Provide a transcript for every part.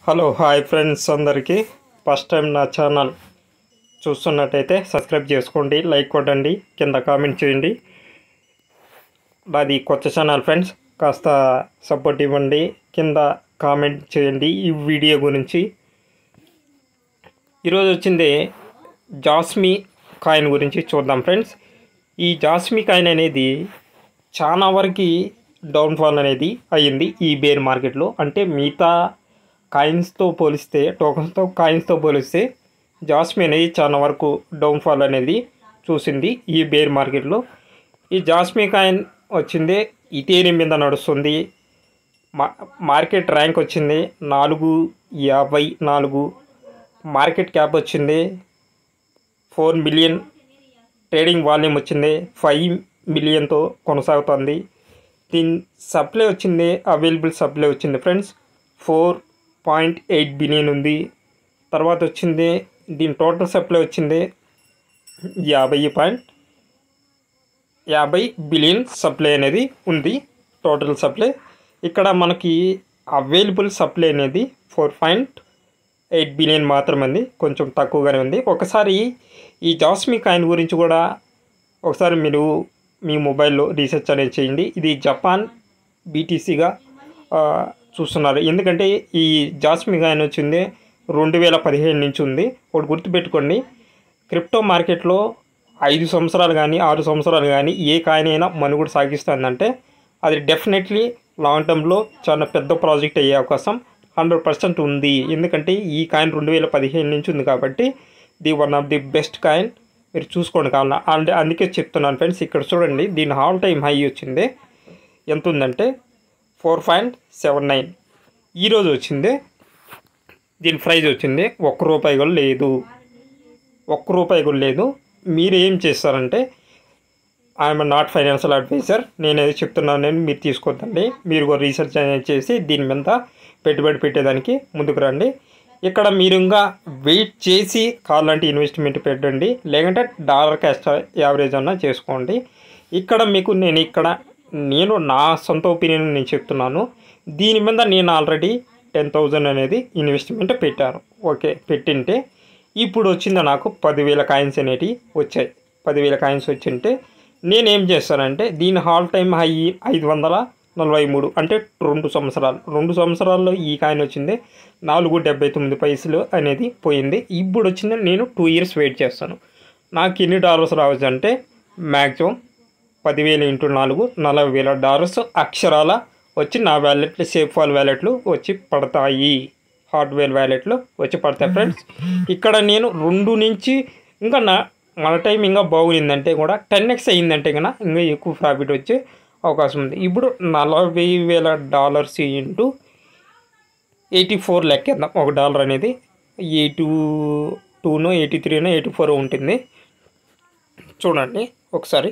hello hi friends అందరికీ first time నా channel చూస్తున్నట్టయితే సబ్స్క్రైబ్ చేసుకోండి లైక్ కొట్టండి కింద కామెంట్ చేయండి నాది కొత్త ఛానల్ ఫ్రెండ్స్ కాస్త సపోర్ట్ ఇవ్వండి కింద కామెంట్ చేయండి ఈ వీడియో గురించి ఈరోజు వచ్చింది జాస్మి కాయిన్ గురించి చూద్దాం ఫ్రెండ్స్ ఈ జాస్మి కాయిన్ అనేది చాలా వరకు డౌన్ఫాల్ అనేది అయ్యింది ఈ బేర్ మార్కెట్లో అంటే మిగతా కాయిన్స్తో పోలిస్తే టోకన్స్తో కాయిన్స్తో పోలిస్తే జాస్మి అనేది చాలా వరకు డౌన్ఫాల్ అనేది చూసింది ఈ బేర్ మార్కెట్లో ఈ జాస్మి కాయిన్ వచ్చింది ఇథేరియం మీద నడుస్తుంది మా మార్కెట్ ర్యాంక్ వచ్చింది నాలుగు యాభై నాలుగు మార్కెట్ క్యాప్ వచ్చింది ఫోర్ మిలియన్ ట్రేడింగ్ వాల్యూమ్ వచ్చింది ఫైవ్ మిలియన్తో కొనసాగుతుంది దీని సప్లై వచ్చింది అవైలబుల్ సప్లై వచ్చింది friends four point eight billion ఉంది తర్వాత వచ్చింది దీని టోటల్ సప్లై వచ్చింది యాభై పాయింట్ యాభై బిలియన్ సప్లై అనేది ఉంది టోటల్ సప్లై ఇక్కడ మనకి అవైలబుల్ సప్లై అనేది ఫోర్ పాయింట్ ఎయిట్ బిలియన్ మాత్రమే ఉంది కొంచెం తక్కువగానే ఉంది ఒకసారి ఈ జాస్మి కాయిన్ గురించి కూడా ఒకసారి మీరు మీ మొబైల్లో రీసెర్చ్ అనేది చేయండి ఇది జపాన్ బీటీసీగా చూస్తున్నారు ఎందుకంటే ఈ జాస్మి కాయిన్ వచ్చింది రెండు వేల పదిహేను నుంచి ఉంది ఒకటి గుర్తుపెట్టుకోండి క్రిప్టో మార్కెట్లో ఐదు సంవత్సరాలు కానీ ఆరు సంవత్సరాలు కానీ ఏ కాయిన్ అయినా మనుగడ సాగిస్తుందంటే అది డెఫినెట్లీ లాంగ్ టర్మ్లో చాలా పెద్ద ప్రాజెక్ట్ అయ్యే అవకాశం హండ్రెడ్ పర్సెంట్ ఉంది ఎందుకంటే ఈ కాయిన్ రెండు వేల పదిహేను నుంచి ఉంది కాబట్టి the one of the best coin మీరు చూసుకోండి కావాలన్నా అంటే అందుకే చెప్తున్నాను ఫ్రెండ్స్ ఇక్కడ చూడండి దీని హాల్ టైం హై వచ్చింది ఎంత ఉందంటే ఫోర్ పాయింట్ సెవెన్ నైన్ ఈరోజు వచ్చింది దీని ప్రైజ్ వచ్చింది ఒక్క రూపాయి కూడా లేదు ఒక్క రూపాయి కూడా లేదు మీరు ఏం చేస్తారంటే ఐఎమ్ నాట్ ఫైనాన్షియల్ అడ్వైజర్ నేను ఏదో చెప్తున్నాను నేను మీరు తీసుకోవద్దండి మీరు కూడా రీసెర్చ్ అనేది చేసి దీని మీద పెట్టుబడి పెట్టేదానికి ముందుకు రండి ఇక్కడ మీరు ఇంకా వెయిట్ చేసి కావాలంటే ఇన్వెస్ట్మెంట్ పెట్టండి లేకుంటే డాలర్ క్యాస్ట్ యావరేజ్ అన్నా చేసుకోండి ఇక్కడ మీకు నేను ఇక్కడ నేను నా సొంత ఒపీనియన్ నేను చెప్తున్నాను దీని మీద నేను ఆల్రెడీ టెన్ థౌజండ్ అనేది ఇన్వెస్ట్మెంట్ పెట్టాను ఓకే పెట్టింటే ఇప్పుడు వచ్చింది నాకు పదివేల కాయిన్స్ అనేటివి వచ్చాయి పదివేల కాయిన్స్ వచ్చింటే నేనేం చేస్తానంటే దీని హాల్ టైం హై ఐదు వందల నలభై మూడు అంటే రెండు సంవత్సరాలు రెండు సంవత్సరాల్లో ఈ కాయిన్ వచ్చింది నాలుగు డెబ్బై తొమ్మిది పైసలు అనేది పోయింది ఇప్పుడు వచ్చింది నేను టూ ఇయర్స్ వెయిట్ చేస్తాను నాకు ఎన్ని డాలర్స్ రావచ్చు అంటే మ్యాక్సిమం పదివేల ఇంటూ నాలుగు నలభై వేల డాలర్స్ అక్షరాల వచ్చి నా వ్యాలెట్లు సేఫ్ ఫాల్ వ్యాలెట్లు వచ్చి పడతాయి హార్డ్వేర్ వ్యాలెట్లు వచ్చి పడతాయి ఫ్రెండ్స్ ఇక్కడ నేను రెండు నుంచి ఇంకా నా మన టైం ఇంకా బాగుందంటే కూడా టెన్ ఎక్స్ అయిందంటే కన్నా ఇంకా ఎక్కువ ప్రాఫిట్ వచ్చే అవకాశం ఉంది ఇప్పుడు నలభై వేల డాలర్స్ ఇంటూ ఎయిటీ ఫోర్ లెక్కేద్దాం ఒక డాలర్ అనేది ఎయిటీ టూనో ఎయిటీ త్రీనో ఎయిటీ ఫోర్ ఉంటుంది చూడండి ఒకసారి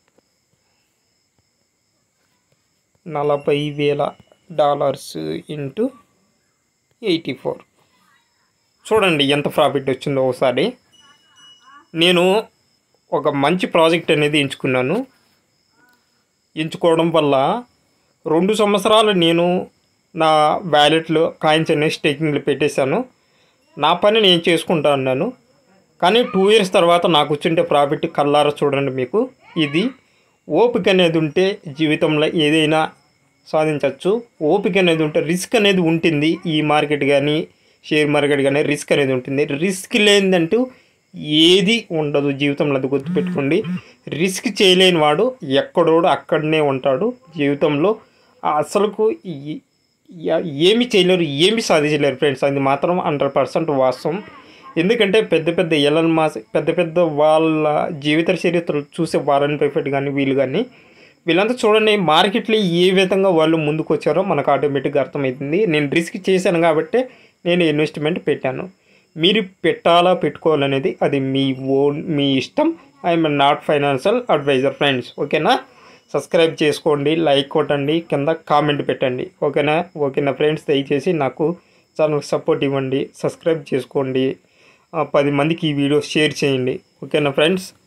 నలభై వేల డాలర్స్ ఇంటూ ఎయిటీ ఫోర్ చూడండి ఎంత ప్రాఫిట్ వచ్చిందో ఒకసారి నేను ఒక మంచి ప్రాజెక్ట్ అనేది ఎంచుకున్నాను ఎంచుకోవడం వల్ల రెండు సంవత్సరాలు నేను నా వ్యాలెట్లో కాయిన్స్ అనేది స్టేకింగ్లో పెట్టేశాను నా పని నేను చేసుకుంటా అన్నాను కానీ టూ ఇయర్స్ తర్వాత నాకు వచ్చింటే ప్రాఫిట్ కల్లారా చూడండి మీకు ఇది ఓపిక అనేది ఉంటే జీవితంలో ఏదైనా సాధించవచ్చు ఓపిక అనేది ఉంటే రిస్క్ అనేది ఉంటుంది ఈ మార్కెట్ కానీ షేర్ మార్కెట్ కానీ రిస్క్ అనేది ఉంటుంది రిస్క్ లేదంటూ ఏది ఉండదు జీవితంలో అది గుర్తుపెట్టుకోండి రిస్క్ చేయలేని వాడు ఎక్కడోడు అక్కడనే ఉంటాడు జీవితంలో అసలుకు ఈ- యా- ఏమి చేయలేరు ఏమి సాధించలేరు ఫ్రెండ్స్ అది మాత్రం హండ్రెడ్ పర్సెంట్ వాస్తవం ఎందుకంటే పెద్ద పెద్ద ఎలన్ మాస్ పెద్ద పెద్ద వాళ్ళ జీవిత చరిత్రలు చూసే వారన్ బఫెట్ కానీ వీళ్ళు కానీ వీళ్ళంతా చూడండి మార్కెట్లో ఏ విధంగా వాళ్ళు ముందుకు వచ్చారో మనకు ఆటోమేటిక్గా అర్థమవుతుంది నేను రిస్క్ చేశాను కాబట్టి నేను ఇన్వెస్ట్మెంట్ పెట్టాను మీరు పెట్టాలా పెట్టుకోవాలనేది అది మీ ఓన్ మీ ఇష్టం I'm not financial advisor friends ఓకేనా సబ్స్క్రైబ్ చేసుకోండి లైక్ కొట్టండి కింద కామెంట్ పెట్టండి ఓకేనా ఓకేనా ఫ్రెండ్స్ దయచేసి నాకు ఛానల్కి సపోర్ట్ ఇవ్వండి సబ్స్క్రైబ్ చేసుకోండి ఆ, పది మందికి ఈ వీడియో షేర్ చేయండి ఓకేనా ఫ్రెండ్స్